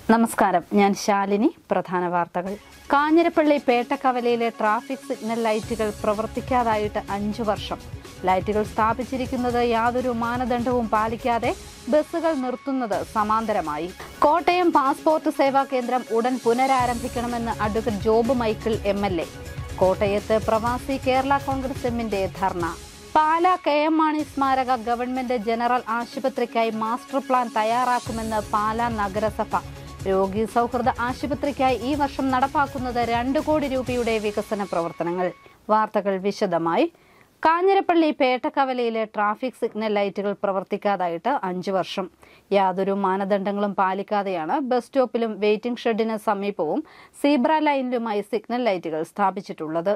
നമസ്കാരം ഞാൻ ശാലിനി പ്രധാന വാർത്തകൾ കാഞ്ഞിരപ്പള്ളി പേട്ടക്കവലയിലെ ട്രാഫിക് സിഗ്നൽ ലൈറ്റുകൾ പ്രവർത്തിക്കാതായിട്ട് അഞ്ചു വർഷം ലൈറ്റുകൾ സ്ഥാപിച്ചിരിക്കുന്നത് യാതൊരു മാനദണ്ഡവും പാലിക്കാതെ ബസ്സുകൾ നിർത്തുന്നത് സമാന്തരമായി കോട്ടയം പാസ്പോർട്ട് സേവാ കേന്ദ്രം ഉടൻ പുനരാരംഭിക്കണമെന്ന് advocate Job Michael M L A കോട്ടയത്ത് പ്രവാസി കേരള കോൺഗ്രസ് എമ്മിന്റെ ധർണ പാല കെ എം മാണി സ്മാരക ഗവൺമെന്റ് ജനറൽ ആശുപത്രിക്കായി മാസ്റ്റർ പ്ലാൻ തയ്യാറാക്കുമെന്ന് പാല നഗരസഭ രോഗി സൗഹൃദ ആശുപത്രിക്കായി ഈ വർഷം നടപ്പാക്കുന്നത് രണ്ട് കോടി രൂപയുടെ വികസന പ്രവർത്തനങ്ങൾ വാർത്തകൾ വിശദമായി കാഞ്ഞിരപ്പള്ളി പേട്ടക്കവലയിലെ ട്രാഫിക് സിഗ്നൽ ലൈറ്റുകൾ പ്രവർത്തിക്കാതായിട്ട് അഞ്ചു വർഷം യാതൊരു മാനദണ്ഡങ്ങളും പാലിക്കാതെയാണ് ബസ് സ്റ്റോപ്പിലും വെയിറ്റിംഗ് ഷെഡിന് സമീപവും സീബ്ര ലൈനിലുമായി സിഗ്നൽ ലൈറ്റുകൾ സ്ഥാപിച്ചിട്ടുള്ളത്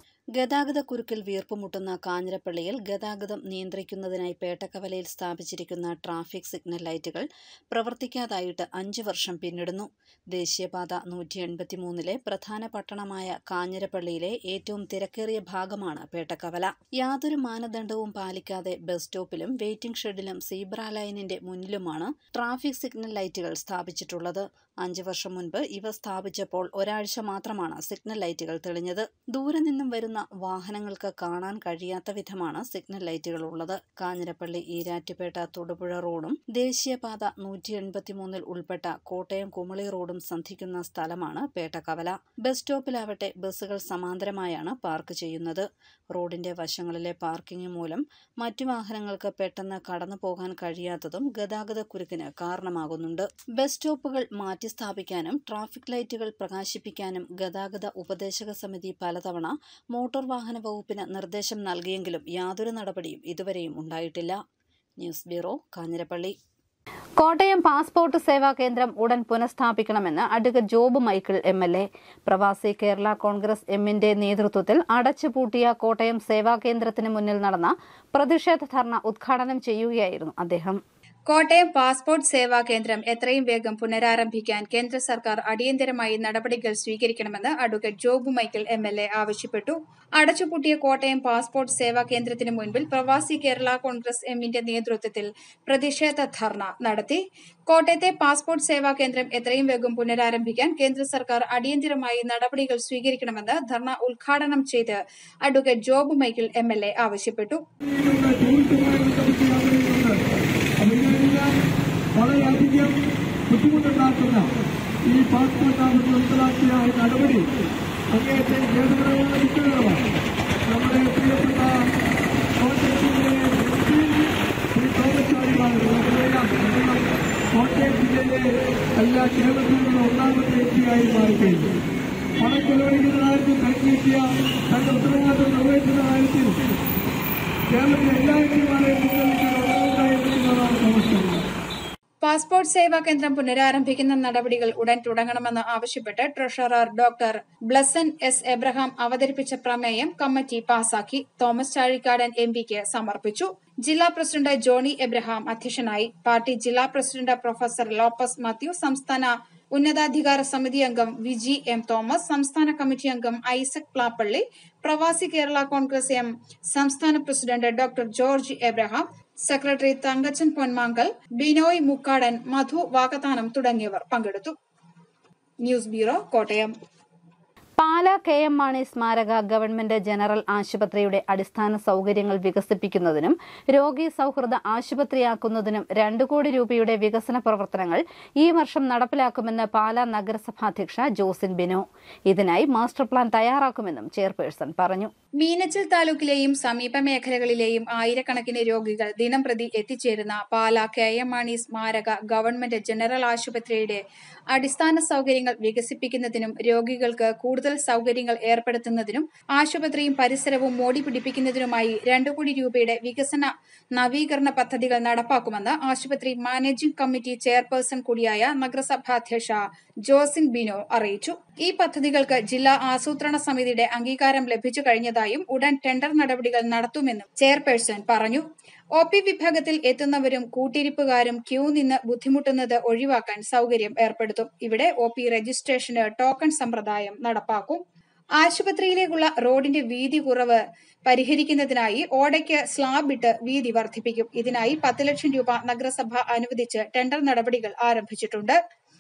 ഗതാഗത കുരുക്കിൽ വീർപ്പുമുട്ടുന്ന കാഞ്ഞിരപ്പള്ളിയിൽ ഗതാഗതം നിയന്ത്രിക്കുന്നതിനായി പേട്ടക്കവലയിൽ സ്ഥാപിച്ചിരിക്കുന്ന ട്രാഫിക് സിഗ്നൽ ലൈറ്റുകൾ പ്രവർത്തിക്കാതായിട്ട് അഞ്ചു വർഷം പിന്നിടുന്നു ദേശീയപാത നൂറ്റി എൺപത്തിമൂന്നിലെ പ്രധാന പട്ടണമായ കാഞ്ഞിരപ്പള്ളിയിലെ ഏറ്റവും തിരക്കേറിയ ഭാഗമാണ് പേട്ടക്കവല യാതൊരു മാനദണ്ഡവും പാലിക്കാതെ ബസ് സ്റ്റോപ്പിലും വെയിറ്റിംഗ് ഷെഡിലും സീബ്ര ലൈനിന്റെ മുന്നിലുമാണ് ട്രാഫിക് സിഗ്നൽ ലൈറ്റുകൾ സ്ഥാപിച്ചിട്ടുള്ളത് അഞ്ചു വർഷം മുൻപ് ഇവ സ്ഥാപിച്ചപ്പോൾ ഒരാഴ്ച മാത്രമാണ് സിഗ്നൽ ലൈറ്റുകൾ തെളിഞ്ഞത് ദൂരെ നിന്നും വരുന്ന വാഹനങ്ങൾക്ക് കാണാൻ കഴിയാത്ത വിധമാണ് സിഗ്നൽ ലൈറ്റുകൾ ഉള്ളത് കാഞ്ഞിരപ്പള്ളി ഈരാറ്റുപേട്ട തൊടുപുഴ റോഡും ദേശീയപാത നൂറ്റി എൺപത്തിമൂന്നിൽ ഉൾപ്പെട്ട കോട്ടയം കുമളി റോഡും സന്ധിക്കുന്ന സ്ഥലമാണ് പേട്ടക്കവല ബസ് സ്റ്റോപ്പിലാവട്ടെ ബസ്സുകൾ സമാന്തരമായാണ് പാർക്ക് ചെയ്യുന്നത് റോഡിന്റെ വശങ്ങളിലെ പാർക്കിംഗ് മൂലം മറ്റു വാഹനങ്ങൾക്ക് പെട്ടെന്ന് കടന്നു പോകാൻ കഴിയാത്തതും ഗതാഗത കുരുക്കിന് കാരണമാകുന്നുണ്ട് ബസ് സ്റ്റോപ്പുകൾ മാറ്റി സ്ഥാപിക്കാനും ട്രാഫിക് ലൈറ്റുകൾ പ്രകാശിപ്പിക്കാനും ഗതാഗത ഉപദേശക സമിതി പലതവണ മോട്ടോർ വാഹന വകുപ്പിന് നിർദ്ദേശം നൽകിയെങ്കിലും യാതൊരു നടപടിയും ഇതുവരെയും ഉണ്ടായിട്ടില്ല news bureau Kanjirappally Kottayam passport Seva Kendram ഉടൻ പുനഃസ്ഥാപിക്കണമെന്ന് advocate Job Michael M L A Pravasi Kerala Congress എമ്മിന്റെ നേതൃത്വത്തിൽ അടച്ചുപൂട്ടിയ കോട്ടയം സേവാ കേന്ദ്രത്തിന് മുന്നിൽ നടന്ന പ്രതിഷേധ ധർണ ഉദ്ഘാടനം ചെയ്യുകയായിരുന്നു അദ്ദേഹം കോട്ടയം പാസ്പോർട്ട് സേവാ കേന്ദ്രം എത്രയും വേഗം പുനരാരംഭിക്കാൻ കേന്ദ്ര സർക്കാർ അടിയന്തരമായി നടപടികൾ സ്വീകരിക്കണമെന്ന് advocate Job Michael M L A ആവശ്യപ്പെട്ടു അടച്ചുപൂട്ടിയ കോട്ടയം പാസ്പോർട്ട് സേവാ കേന്ദ്രത്തിന് മുൻപിൽ പ്രവാസി കേരള കോൺഗ്രസ് എമ്മിന്റെ നേതൃത്വത്തിൽ പ്രതിഷേധ ധർണ നടത്തി കോട്ടയത്തെ പാസ്പോർട്ട് സേവാ കേന്ദ്രം എത്രയും വേഗം പുനരാരംഭിക്കാൻ കേന്ദ്ര സർക്കാർ അടിയന്തരമായി നടപടികൾ സ്വീകരിക്കണമെന്ന് ധർണ ഉദ്ഘാടനം ചെയ്ത് advocate Job Michael M L A ആവശ്യപ്പെട്ടു അതിനെല്ലാം വളരെയധികം ബുദ്ധിമുട്ടുണ്ടാക്കുന്ന ഈ പാസ്പോർട്ട് ആവശ്യം നിർത്തലാക്കിയ ഈ നടപടി അങ്ങേയറ്റം ഖേദകരമായ വിഷയമാണ് നമ്മുടെ പ്രിയപ്പെട്ട കോട്ടയത്തിലെ എംപി ശ്രീ തോമസ് ചാഴികാണ് നമുക്കറിയാം അദ്ദേഹം കോട്ടയം ജില്ലയിലെ എല്ലാ കേരളത്തിലുള്ള ഒന്നാമത്തെ എം പിയായി മാറിക്കഴിഞ്ഞു പണം ചെലവഴിക്കുന്ന കാര്യത്തിൽ കൈനീട്ടിയ തന്റെ ഉത്തരവാദിത്വം നിർവഹിക്കുന്ന കാര്യത്തിൽ കേരളത്തിലെ എല്ലാ എംപിമാരെയും പിന്തുണയ്ക്കുന്ന ഒന്നാമതായിരിക്കുന്നതാണ് തോമസ് ചാഴികാണ് പാസ്പോർട്ട് സേവാ കേന്ദ്രം പുനരാരംഭിക്കുന്ന നടപടികൾ ഉടൻ തുടങ്ങണമെന്ന് ആവശ്യപ്പെട്ട് treasurer doctor Blesson S Abraham അവതരിപ്പിച്ച പ്രമേയം കമ്മിറ്റി പാസാക്കി തോമസ് ചാഴിക്കാടൻ എം പിക്ക് സമർപ്പിച്ചു ജില്ലാ പ്രസിഡന്റ് ജോണി എബ്രഹാം അധ്യക്ഷനായി പാർട്ടി ജില്ലാ പ്രസിഡന്റ് പ്രൊഫസർ ലോപ്പസ് മാത്യു സംസ്ഥാന ഉന്നതാധികാര സമിതി അംഗം വിജി എം തോമസ് സംസ്ഥാന കമ്മിറ്റി അംഗം ഐസക് പ്ലാപ്പള്ളി പ്രവാസി കേരള കോൺഗ്രസ് എം സംസ്ഥാന president doctor George Abraham secretary Thankachan Ponmankal Binoy Mukkadan Madhu Vakathanam തുടങ്ങിയവർ പങ്കെടുത്തു news bureau Kottayam Pala K M Mani സ്മാരക ഗവൺമെന്റ് ജനറൽ ആശുപത്രിയുടെ അടിസ്ഥാന സൗകര്യങ്ങൾ വികസിപ്പിക്കുന്നതിനും രോഗി സൗഹൃദ ആശുപത്രിയാക്കുന്നതിനും രണ്ടു കോടി രൂപയുടെ വികസന പ്രവർത്തനങ്ങൾ ഈ വർഷം നടപ്പിലാക്കുമെന്ന് പാല നഗരസഭാ അധ്യക്ഷ ജോസിൻ ബിനോ ഇതിനായി മാസ്റ്റർ പ്ലാൻ തയ്യാറാക്കുമെന്നും ചെയർപേഴ്സൺ പറഞ്ഞു മീനച്ചിൽ താലൂക്കിലെയും സമീപ മേഖലകളിലെയും ആയിരക്കണക്കിന് രോഗികൾ ദിനംപ്രതി എത്തിച്ചേരുന്ന പാല കെ എം മാണി സ്മാരക ഗവൺമെന്റ് ജനറൽ ആശുപത്രിയുടെ അടിസ്ഥാന സൗകര്യങ്ങൾ വികസിപ്പിക്കുന്നതിനും രോഗികൾക്ക് കൂടുതൽ സൗകര്യങ്ങൾ ഏർപ്പെടുത്തുന്നതിനും ആശുപത്രിയും പരിസരവും മോടി പിടിപ്പിക്കുന്നതിനുമായി രണ്ടു കോടി രൂപയുടെ വികസന നവീകരണ പദ്ധതികൾ നടപ്പാക്കുമെന്ന് ആശുപത്രി മാനേജിംഗ് കമ്മിറ്റി ചെയർപേഴ്സൺ കൂടിയായ നഗരസഭാ അധ്യക്ഷ ജോസിൻ ബിനോ അറിയിച്ചു ഈ പദ്ധതികൾക്ക് ജില്ലാ ആസൂത്രണ സമിതിയുടെ അംഗീകാരം ലഭിച്ചു കഴിഞ്ഞതായും ഉടൻ ടെൻഡർ നടപടികൾ നടത്തുമെന്നും ചെയർപേഴ്സൺ പറഞ്ഞു ഒ പി വിഭാഗത്തിൽ എത്തുന്നവരും കൂട്ടിരിപ്പുകാരും ക്യൂ നിന്ന് ബുദ്ധിമുട്ടുന്നത് ഒഴിവാക്കാൻ സൗകര്യം ഏർപ്പെടുത്തും ഇവിടെ ഒ പി രജിസ്ട്രേഷന് ടോക്കൺ സമ്പ്രദായം നടപ്പാക്കും ആശുപത്രിയിലേക്കുള്ള റോഡിന്റെ വീതി കുറവ് പരിഹരിക്കുന്നതിനായി ഓടയ്ക്ക് സ്ലാബ് ഇട്ട് വീതി വർദ്ധിപ്പിക്കും ഇതിനായി പത്ത് ലക്ഷം രൂപ നഗരസഭ അനുവദിച്ച് ടെൻഡർ നടപടികൾ ആരംഭിച്ചിട്ടുണ്ട്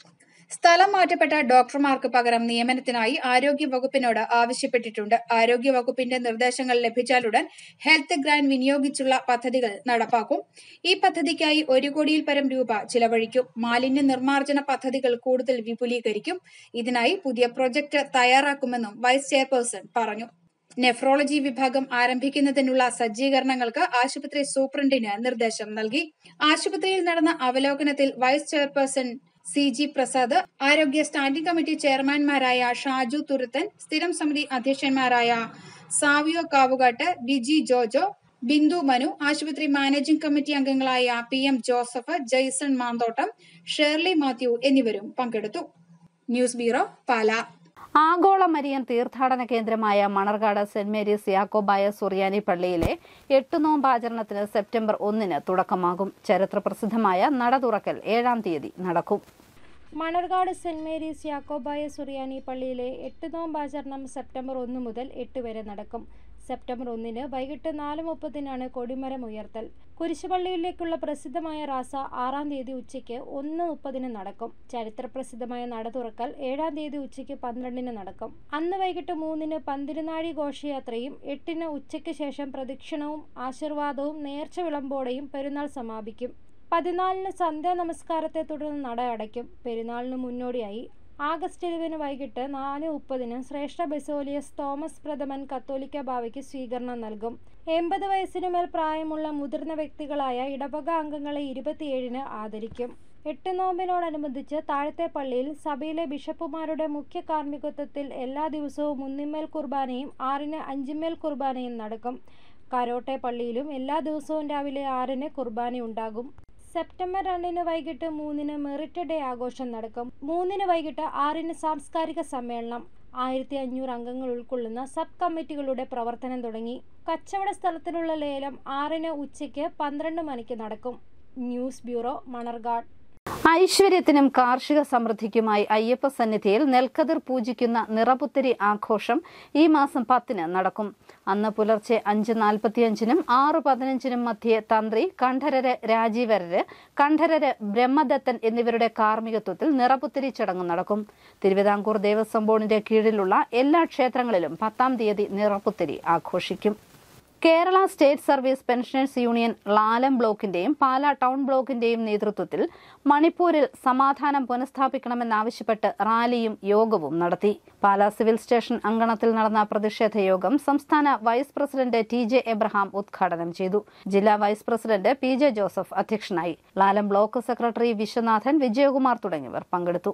സ്ഥലം മാറ്റപ്പെട്ട ഡോക്ടർമാർക്ക് പകരം നിയമനത്തിനായി ആരോഗ്യ വകുപ്പിനോട് ആവശ്യപ്പെട്ടിട്ടുണ്ട് ആരോഗ്യ വകുപ്പിന്റെ നിർദ്ദേശങ്ങൾ ലഭിച്ചാലുടൻ ഹെൽത്ത് ഗ്രാന്റ് വിനിയോഗിച്ചുള്ള പദ്ധതികൾ നടപ്പാക്കും ഈ പദ്ധതിക്കായി ഒരു കോടിയിൽ പരം രൂപ ചിലവഴിക്കും മാലിന്യ നിർമ്മാർജ്ജന പദ്ധതികൾ കൂടുതൽ വിപുലീകരിക്കും ഇതിനായി പുതിയ പ്രൊജക്ട് തയ്യാറാക്കുമെന്നും വൈസ് ചെയർപേഴ്സൺ പറഞ്ഞു നെഫ്രോളജി വിഭാഗം ആരംഭിക്കുന്നതിനുള്ള സജ്ജീകരണങ്ങൾക്ക് ആശുപത്രി സൂപ്രണ്ടിന് നിർദ്ദേശം നൽകി ആശുപത്രിയിൽ നടന്ന അവലോകനത്തിൽ vice chairperson C G Prasad ആരോഗ്യ സ്റ്റാൻഡിംഗ് കമ്മിറ്റി ചെയർമാൻമാരായ ഷാജു തുരുത്തൻ സ്ഥിരം സമിതി അധ്യക്ഷന്മാരായ സാവിയോ കാവുകാട്ട് ബിജി ജോജോ ബിന്ദു മനു ആശുപത്രി മാനേജിംഗ് കമ്മിറ്റി അംഗങ്ങളായ പി എം ജോസഫ് ജെയ്സൺ മാന്തോട്ടം ഷേർലി മാത്യു എന്നിവരും പങ്കെടുത്തു ന്യൂസ് ബ്യൂറോ പാലാ ആഗോള മരിയൻ തീർത്ഥാടന കേന്ദ്രമായ മണർകാട് സെന്റ് മേരീസ് യാക്കോബായ സുറിയാനി പള്ളിയിലെ എട്ട് നോമ്പാചരണത്തിന് സെപ്റ്റംബർ ഒന്നിന് തുടക്കമാകും ചരിത്രപ്രസിദ്ധമായ നട തുറക്കൽ ഏഴാം തീയതി നടക്കും മണർകാട് സെന്റ് മേരീസ് യാക്കോബായ സുറിയാനി പള്ളിയിലെ എട്ട് നോമ്പാചരണം സെപ്റ്റംബർ ഒന്ന് മുതൽ എട്ട് വരെ നടക്കും സെപ്റ്റംബർ ഒന്നിന് വൈകിട്ട് നാല് മുപ്പതിനാണ് കൊടിമരം ഉയർത്തൽ കുരിശുപള്ളിയിലേക്കുള്ള പ്രസിദ്ധമായ റാസ ആറാം തീയതി ഉച്ചയ്ക്ക് ഒന്ന് മുപ്പതിന് നടക്കും ചരിത്രപ്രസിദ്ധമായ നട തുറക്കൽ ഏഴാം തീയതി ഉച്ചയ്ക്ക് പന്ത്രണ്ടിന് നടക്കും അന്ന് വൈകിട്ട് മൂന്നിന് പന്തിരുനാഴി ഘോഷയാത്രയും എട്ടിന് ഉച്ചയ്ക്ക് ശേഷം പ്രദക്ഷിണവും ആശീർവാദവും നേർച്ച വിളമ്പോടെയും പെരുന്നാൾ സമാപിക്കും പതിനാലിന് സന്ധ്യാ നമസ്കാരത്തെ തുടർന്ന് നട അടയ്ക്കും പെരുന്നാളിന് മുന്നോടിയായി ആഗസ്റ്റ് ഇരുപതിന് വൈകിട്ട് നാല് മുപ്പതിന് ശ്രേഷ്ഠ ബെസോലിയസ് തോമസ് പ്രഥമൻ കത്തോലിക്ക ബാവയ്ക്ക് സ്വീകരണം നൽകും എൺപത് വയസ്സിനു മേൽ പ്രായമുള്ള മുതിർന്ന വ്യക്തികളായ ഇടവക അംഗങ്ങളെ ഇരുപത്തിയേഴിന് ആദരിക്കും എട്ട് നോമ്പിനോടനുബന്ധിച്ച് താഴത്തെ പള്ളിയിൽ സഭയിലെ ബിഷപ്പുമാരുടെ മുഖ്യ കാർമ്മികത്വത്തിൽ എല്ലാ ദിവസവും മുന്നിന്മേൽ കുർബാനയും ആറിന് അഞ്ചിന്മേൽ കുർബാനയും നടക്കും കരോട്ടെ പള്ളിയിലും എല്ലാ ദിവസവും രാവിലെ ആറിന് കുർബാനയുണ്ടാകും സെപ്റ്റംബർ രണ്ടിന് വൈകിട്ട് മൂന്നിന് മെറിറ്റ് ഡേ ആഘോഷം നടക്കും മൂന്നിന് വൈകിട്ട് ആറിന് സാംസ്കാരിക സമ്മേളനം ആയിരത്തി അഞ്ഞൂറ് അംഗങ്ങൾ ഉൾക്കൊള്ളുന്ന സബ് കമ്മിറ്റികളുടെ പ്രവർത്തനം തുടങ്ങി കച്ചവട സ്ഥലത്തിനുള്ള ലേലം ആറിന് ഉച്ചയ്ക്ക് പന്ത്രണ്ട് മണിക്ക് നടക്കും ന്യൂസ് ബ്യൂറോ മണർകാട് ഐശ്വര്യത്തിനും കാർഷിക സമൃദ്ധിക്കുമായി അയ്യപ്പ സന്നിധിയിൽ നെൽക്കതിർ പൂജിക്കുന്ന നിറപുത്തരി ആഘോഷം ഈ മാസം പത്തിന് നടക്കും അന്ന് പുലർച്ചെ അഞ്ച് നാൽപ്പത്തിയഞ്ചിനും ആറ് പതിനഞ്ചിനും മധ്യേ തന്ത്രി കണ്ഠരര് രാജീവരര് കണ്ഠരര് ബ്രഹ്മദത്തൻ എന്നിവരുടെ കാർമ്മികത്വത്തിൽ നിറപുത്തരി ചടങ്ങ് നടക്കും തിരുവിതാംകൂർ ദേവസ്വം ബോർഡിന്റെ കീഴിലുള്ള എല്ലാ ക്ഷേത്രങ്ങളിലും പത്താം തീയതി നിറപുത്തരി ആഘോഷിക്കും Kerala state service pensioners union Lalam ബ്ലോക്കിന്റെയും പാലാ ടൗൺ ബ്ലോക്കിന്റെയും നേതൃത്വത്തിൽ മണിപ്പൂരിൽ സമാധാനം പുനഃസ്ഥാപിക്കണമെന്നാവശ്യപ്പെട്ട് റാലിയും യോഗവും നടത്തി പാലാ സിവിൽ സ്റ്റേഷൻ അങ്കണത്തിൽ നടന്ന പ്രതിഷേധ യോഗം സംസ്ഥാന vice president T J Abraham ഉദ്ഘാടനം ചെയ്തു ജില്ലാ vice president P J Joseph അധ്യക്ഷനായി ലാലം ബ്ലോക്ക് സെക്രട്ടറി വിശ്വനാഥൻ വിജയകുമാർ തുടങ്ങിയവർ പങ്കെടുത്തു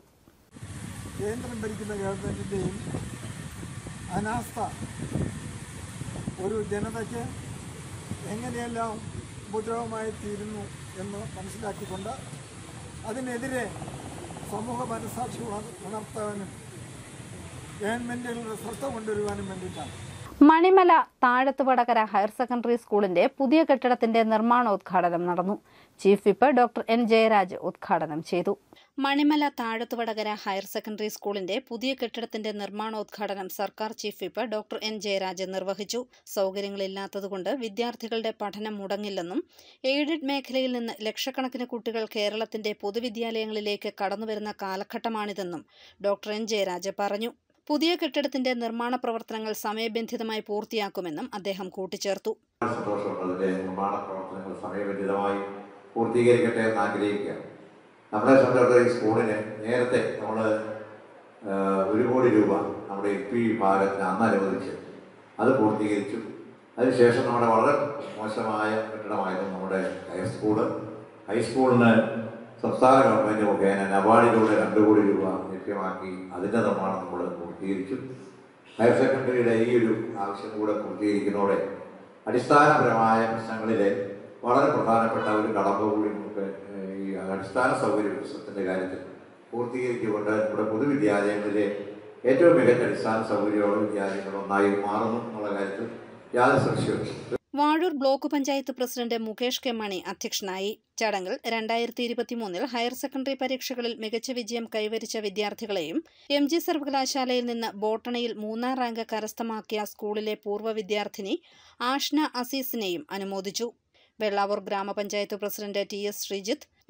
കേന്ദ്രം ഭരിക്കുന്ന ഗവൺമെൻറ്റിൻ്റെയും അനാസ്ഥ ഒരു ജനതയ്ക്ക് എങ്ങനെയെല്ലാം ഉപദ്രവമായി തീരുന്നു എന്ന് മനസ്സിലാക്കിക്കൊണ്ട് അതിനെതിരെ സമൂഹ മനസാക്ഷി ഉണർ- ഉണർത്താനും ഗവൺമെൻറ്റുകളുടെ ശ്രദ്ധ കൊണ്ടുവരുവാനും വേണ്ടിയിട്ടാണ് മണിമല താഴത്തുവടകര ഹയർ സെക്കൻഡറി സ്കൂളിന്റെ പുതിയ കെട്ടിടത്തിന്റെ നിർമ്മാണോദ്ഘാടനം നടന്നു chief whip doctor N Jayaraj ഉദ്ഘാടനം ചെയ്തു മണിമല താഴത്തുവടകര ഹയർ സെക്കൻഡറി സ്കൂളിന്റെ പുതിയ കെട്ടിടത്തിന്റെ നിർമ്മാണോദ്ഘാടനം സർക്കാർ chief whip doctor N Jayaraj നിർവഹിച്ചു സൗകര്യങ്ങളില്ലാത്തതുകൊണ്ട് വിദ്യാർത്ഥികളുടെ പഠനം മുടങ്ങില്ലെന്നും എയ്ഡഡ് മേഖലയിൽ നിന്ന് ലക്ഷക്കണക്കിന് കുട്ടികൾ കേരളത്തിന്റെ പൊതുവിദ്യാലയങ്ങളിലേക്ക് കടന്നുവരുന്ന കാലഘട്ടമാണിതെന്നും ഡോക്ടർ എൻ ജയരാജ് പറഞ്ഞു പുതിയ കെട്ടിടത്തിന്റെ നിർമ്മാണ പ്രവർത്തനങ്ങൾ സമയബന്ധിതമായി പൂർത്തിയാക്കുമെന്നും അദ്ദേഹം കൂട്ടിച്ചേർത്തു സന്തോഷമുണ്ട് അതിന്റെ നിർമ്മാണ പ്രവർത്തനങ്ങൾ സമയബന്ധിതമായി പൂർത്തീകരിക്കട്ടെ എന്ന് ആഗ്രഹിക്കുകയാണ് നമ്മളെ സംബന്ധിച്ചിടത്തോളം ഈ സ്കൂളിന് നേരത്തെ നമ്മൾ ഒരു കോടി രൂപ നമ്മുടെ എൽ പി വിഭാഗത്തിന് അന്ന് അനുവദിച്ചു അത് പൂർത്തീകരിച്ചു അതിനുശേഷം നമ്മുടെ വളരെ മോശമായ കെട്ടിടമായിരുന്നു നമ്മുടെ ഹൈസ്കൂള് ഹൈസ്കൂളിന് സംസ്ഥാന ഗവൺമെൻറ് മുഖേന നബാർഡിലൂടെ രണ്ട് കോടി രൂപ ലഭ്യമാക്കി അതിൻ്റെ നിർമ്മാണം നമ്മൾ പൂർത്തീകരിച്ചു ഹയർ സെക്കൻഡറിയുടെ ഈ ഒരു ആവശ്യം കൂടെ പൂർത്തീകരിക്കുന്നതോടെ അടിസ്ഥാനപരമായ പ്രശ്നങ്ങളിലെ വളരെ പ്രധാനപ്പെട്ട ഒരു കടമ്പ കൂടി നമുക്ക് ഏഹ്, ഈ അടിസ്ഥാന സൗകര്യ വികസനത്തിൻ്റെ കാര്യത്തിൽ പൂർത്തീകരിച്ചുകൊണ്ട് നമ്മുടെ പൊതുവിദ്യാലയങ്ങളിലെ ഏറ്റവും മികച്ച അടിസ്ഥാന സൗകര്യമുള്ള വിദ്യാലയങ്ങൾ ഒന്നായി മാറുന്നു എന്നുള്ള കാര്യത്തിൽ യാതൊരു സംശയവും Vazhoor block panchayat president Mukesh K Mani അധ്യക്ഷനായി ചടങ്ങിൽ രണ്ടായിരത്തി ഇരുപത്തിമൂന്നിൽ ഹയർ സെക്കൻഡറി പരീക്ഷകളിൽ മികച്ച വിജയം കൈവരിച്ച വിദ്യാർത്ഥികളെയും എം ജി സർവകലാശാലയിൽ നിന്ന് ബോട്ടണിയിൽ മൂന്നാം റാങ്ക് കരസ്ഥമാക്കിയ സ്കൂളിലെ പൂർവ്വ വിദ്യാർത്ഥിനി ആഷ്ന അസീസിനെയും അനുമോദിച്ചു വെള്ളാവൂർ ഗ്രാമപഞ്ചായത്ത് president T S Sreejith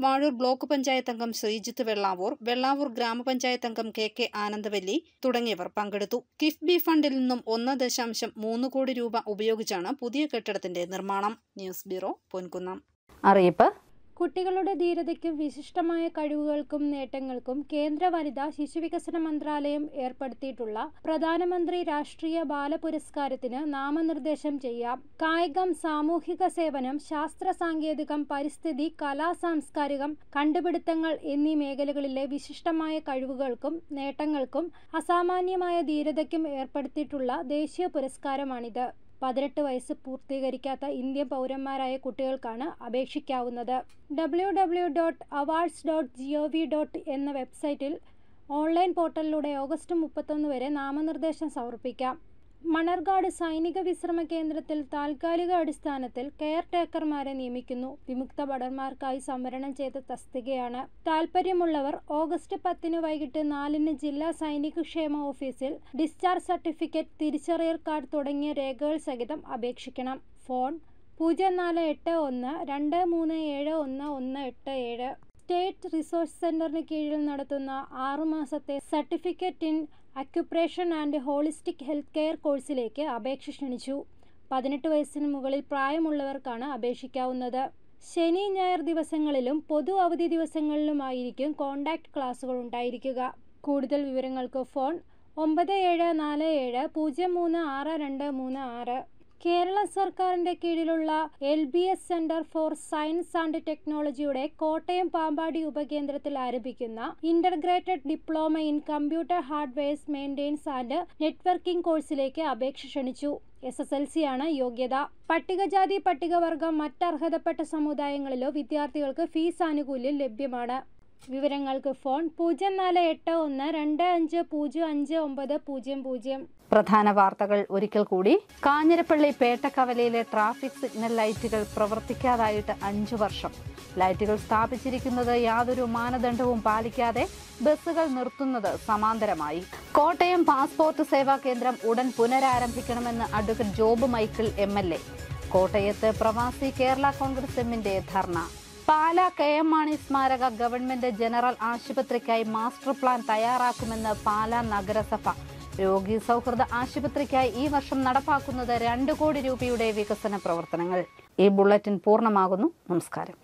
Vazhoor block panchayat അംഗം ശ്രീജിത്ത് വെള്ളാവൂർ വെള്ളാവൂർ ഗ്രാമപഞ്ചായത്ത് അംഗം കെ കെ ആനന്ദവല്ലി തുടങ്ങിയവർ പങ്കെടുത്തു കിഫ്ബി ഫണ്ടിൽ നിന്നും ഒന്ന് ദശാംശം മൂന്ന് കോടി രൂപ ഉപയോഗിച്ചാണ് പുതിയ കെട്ടിടത്തിന്റെ നിർമ്മാണം ന്യൂസ് ബ്യൂറോ പൊൻകുന്നം അറിയിപ്പ് കുട്ടികളുടെ ധീരതയ്ക്കും വിശിഷ്ടമായ കഴിവുകൾക്കും നേട്ടങ്ങൾക്കും കേന്ദ്ര വനിതാ ശിശുവികസന മന്ത്രാലയം ഏർപ്പെടുത്തിയിട്ടുള്ള പ്രധാനമന്ത്രി രാഷ്ട്രീയ ബാല പുരസ്കാരത്തിന് നാമനിർദ്ദേശം ചെയ്യാം കായികം സാമൂഹിക സേവനം ശാസ്ത്ര സാങ്കേതികം പരിസ്ഥിതി കലാ സാംസ്കാരികം കണ്ടുപിടുത്തങ്ങൾ എന്നീ മേഖലകളിലെ വിശിഷ്ടമായ കഴിവുകൾക്കും നേട്ടങ്ങൾക്കും അസാമാന്യമായ ധീരതയ്ക്കും ഏർപ്പെടുത്തിയിട്ടുള്ള ദേശീയ പുരസ്കാരമാണിത് പതിനെട്ട് വയസ്സ് പൂർത്തീകരിക്കാത്ത ഇന്ത്യൻ പൗരന്മാരായ കുട്ടികൾക്കാണ് അപേക്ഷിക്കാവുന്നത് W W dot awards dot G O V dot എന്ന വെബ്സൈറ്റിൽ ഓൺലൈൻ പോർട്ടലിലൂടെ ഓഗസ്റ്റ് മുപ്പത്തൊന്ന് വരെ നാമനിർദ്ദേശം സമർപ്പിക്കാം മണർകാട് സൈനിക വിശ്രമ കേന്ദ്രത്തിൽ താൽക്കാലിക അടിസ്ഥാനത്തിൽ കെയർ ടേക്കർമാരെ നിയമിക്കുന്നു വിമുക്ത ഭടന്മാർക്കായി സംവരണം ചെയ്ത തസ്തികയാണ് താൽപ്പര്യമുള്ളവർ ഓഗസ്റ്റ് പത്തിന് വൈകിട്ട് നാലിന് ജില്ലാ സൈനിക ക്ഷേമ ഓഫീസിൽ ഡിസ്ചാർജ് സർട്ടിഫിക്കറ്റ് തിരിച്ചറിയൽ കാർഡ് തുടങ്ങിയ രേഖകൾ സഹിതം അപേക്ഷിക്കണം ഫോൺ പൂജ്യം നാല് എട്ട് ഒന്ന് രണ്ട് മൂന്ന് ഏഴ് ഒന്ന് ഒന്ന് എട്ട് ഏഴ് സ്റ്റേറ്റ് റിസോഴ്സ് സെന്ററിന് കീഴിൽ നടത്തുന്ന ആറുമാസത്തെ certificate in acupressure and holistic health care കോഴ്സിലേക്ക് അപേക്ഷ ക്ഷണിച്ചു പതിനെട്ട് വയസ്സിന് മുകളിൽ പ്രായമുള്ളവർക്കാണ് അപേക്ഷിക്കാവുന്നത് ശനി ഞായർ ദിവസങ്ങളിലും പൊതു അവധി ദിവസങ്ങളിലുമായിരിക്കും കോണ്ടാക്ട് ക്ലാസുകൾ ഉണ്ടായിരിക്കുക കൂടുതൽ വിവരങ്ങൾക്ക് ഫോൺ ഒമ്പത് ഏഴ് നാല് ഏഴ് പൂജ്യം മൂന്ന് ആറ് രണ്ട് മൂന്ന് ആറ് കേരള സർക്കാരിന്റെ കീഴിലുള്ള L B S centre for science and ടെക്നോളജിയുടെ കോട്ടയം പാമ്പാടി ഉപകേന്ദ്രത്തിൽ ആരംഭിക്കുന്ന integrated diploma in computer hardwares maintenance and networking കോഴ്സിലേക്ക് അപേക്ഷ ക്ഷണിച്ചു എസ് എസ് എൽ സി ആണ് യോഗ്യത പട്ടികജാതി പട്ടികവർഗം മറ്റർഹതപ്പെട്ട സമുദായങ്ങളിലോ വിദ്യാർത്ഥികൾക്ക് ഫീസ് ആനുകൂല്യം ലഭ്യമാണ് വിവരങ്ങൾക്ക് ഫോൺ പൂജ്യം നാല് എട്ട് ഒന്ന് രണ്ട് അഞ്ച് പൂജ്യം അഞ്ച് ഒമ്പത് പൂജ്യം പൂജ്യം പ്രധാന വാർത്തകൾ ഒരിക്കൽ കൂടി കാഞ്ഞിരപ്പള്ളി പേട്ടക്കവലയിലെ ട്രാഫിക് സിഗ്നൽ ലൈറ്റുകൾ പ്രവർത്തിക്കാതായിട്ട് അഞ്ചു വർഷം ലൈറ്റുകൾ സ്ഥാപിച്ചിരിക്കുന്നത് യാതൊരു മാനദണ്ഡവും പാലിക്കാതെ ബസ്സുകൾ നിർത്തുന്നത് സമാന്തരമായി കോട്ടയം പാസ്പോർട്ട് സേവാ കേന്ദ്രം ഉടൻ പുനരാരംഭിക്കണമെന്ന് advocate Job Michael M L A കോട്ടയത്ത് പ്രവാസി കേരള കോൺഗ്രസ് എമ്മിന്റെ ധർണ പാല കെ എം മാണി സ്മാരക ഗവൺമെന്റ് ജനറൽ ആശുപത്രിക്കായി മാസ്റ്റർ പ്ലാൻ തയ്യാറാക്കുമെന്ന് പാല നഗരസഭ രോഗി സൗഹൃദ ആശുപത്രിക്കായി ഈ വർഷം നടപ്പാക്കുന്നത് രണ്ട് കോടി രൂപയുടെ വികസന പ്രവർത്തനങ്ങൾ ഈ ബുള്ളറ്റിൻ പൂർണ്ണമാകുന്നു നമസ്കാരം